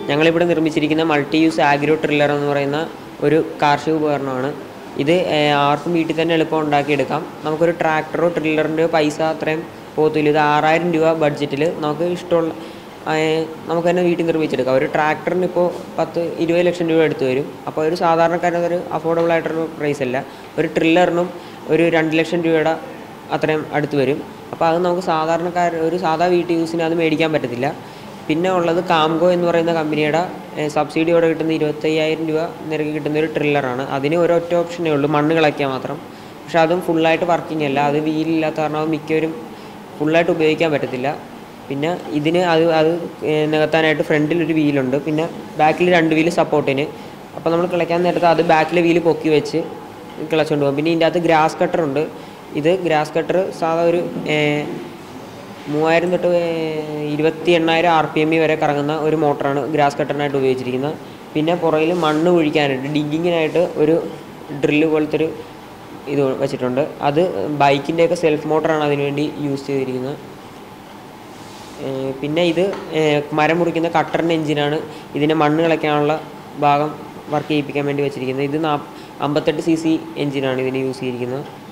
ഞങ്ങളിവിടെ നിർമ്മിച്ചിരിക്കുന്ന multi use agro ട്രില്ലർ എന്ന് പറയുന്ന ഒരു കാർഷിക ഉപകരണമാണ് ഇത് ഏഹ്, ആർക്കും വീട്ടിൽ തന്നെ എളുപ്പം ഉണ്ടാക്കിയെടുക്കാം നമുക്കൊരു ട്രാക്ടറോ ട്രില്ലറിൻ്റെയോ പൈസ അത്രയും പോകത്തില്ല ഇത് ആറായിരം രൂപ ബഡ്ജറ്റിൽ നമുക്ക് ഇഷ്ടമുള്ള ഏഹ്, നമുക്ക് തന്നെ വീട്ടിൽ നിർമ്മിച്ചെടുക്കാം ഒരു ട്രാക്ടറിന് ഇപ്പോൾ പത്ത് ഇരുപത് ലക്ഷം രൂപ എടുത്തു വരും അപ്പോൾ ഒരു സാധാരണക്കാരന് ഒരു അഫോർഡബിൾ ആയിട്ടൊരു പ്രൈസ് അല്ല ഒരു ട്രില്ലറിനും ഒരു രണ്ട് ലക്ഷം രൂപയുടെ അത്രയും അടുത്ത് വരും അപ്പോൾ അത് നമുക്ക് സാധാരണക്കാർ ഒരു സാധാ വീട്ടു യൂസിന് അത് മേടിക്കാൻ പറ്റത്തില്ല പിന്നെ ഉള്ളത് കാംഗോ എന്ന് പറയുന്ന കമ്പനിയുടെ ഏഹ്, സബ്സിഡിയോടെ കിട്ടുന്ന ഇരുപത്തയ്യായിരം രൂപ നിരക്ക് കിട്ടുന്ന ഒരു ട്രില്ലറാണ് അതിന് ഒരൊറ്റ ഓപ്ഷനേ ഉള്ളൂ മണ്ണ് കളയ്ക്കാൻ മാത്രം പക്ഷെ അതും ഫുള്ളായിട്ട് വർക്കിംഗ് അല്ല അത് വീലില്ലാത്ത കാരണം അത് മിക്കവരും ഫുള്ളായിട്ട് ഉപയോഗിക്കാൻ പറ്റത്തില്ല പിന്നെ ഇതിന് അത് അത് ഏഹ്, നികത്താനായിട്ട് ഫ്രണ്ടിൽ ഒരു വീലുണ്ട് പിന്നെ ബാക്കിൽ രണ്ട് വീല് സപ്പോർട്ടിന് അപ്പോൾ നമ്മൾ കിളയ്ക്കാൻ നേരത്ത് അത് ബാക്കിലെ വീല് പൊക്കി വെച്ച് കിളച്ചുകൊണ്ട് പോകും പിന്നെ ഇതിൻ്റെ അകത്ത് ഗ്രാസ് കട്ടർ ഉണ്ട് ഇത് ഗ്രാസ് കട്ടർ സാധാ ഒരു ഏഹ്, മൂവായിരം തൊട്ട് ഏഹ്, ഇരുപത്തി എണ്ണായിരം ആർ പി എം വരെ കറങ്ങുന്ന ഒരു മോട്ടറാണ് ഗ്രാസ് കട്ടറിനായിട്ട് ഉപയോഗിച്ചിരിക്കുന്നത് പിന്നെ പുറകിൽ മണ്ണ് കുഴിക്കാനായിട്ട് ഡിഗ്ഗിങ്ങിനായിട്ട് ഒരു ഡ്രില്ല് പോലത്തെ ഒരു ഇത് വെച്ചിട്ടുണ്ട് അത് ബൈക്കിൻ്റെയൊക്കെ സെൽഫ് മോട്ടറാണ് അതിനുവേണ്ടി യൂസ് ചെയ്തിരിക്കുന്നത് ഏഹ് പിന്നെ ഇത് ഏഹ് മരം മുറിക്കുന്ന കട്ടറിൻ്റെ എഞ്ചിനാണ് ഇതിനെ മണ്ണ് കളയ്ക്കാനുള്ള ഭാഗം വർക്ക് ചെയ്യിപ്പിക്കാൻ വേണ്ടി വെച്ചിരിക്കുന്നത് ഇത് നാ അമ്പത്തെട്ട് സി സി എഞ്ചിനാണ് ഇതിന് യൂസ് ചെയ്തിരിക്കുന്നത്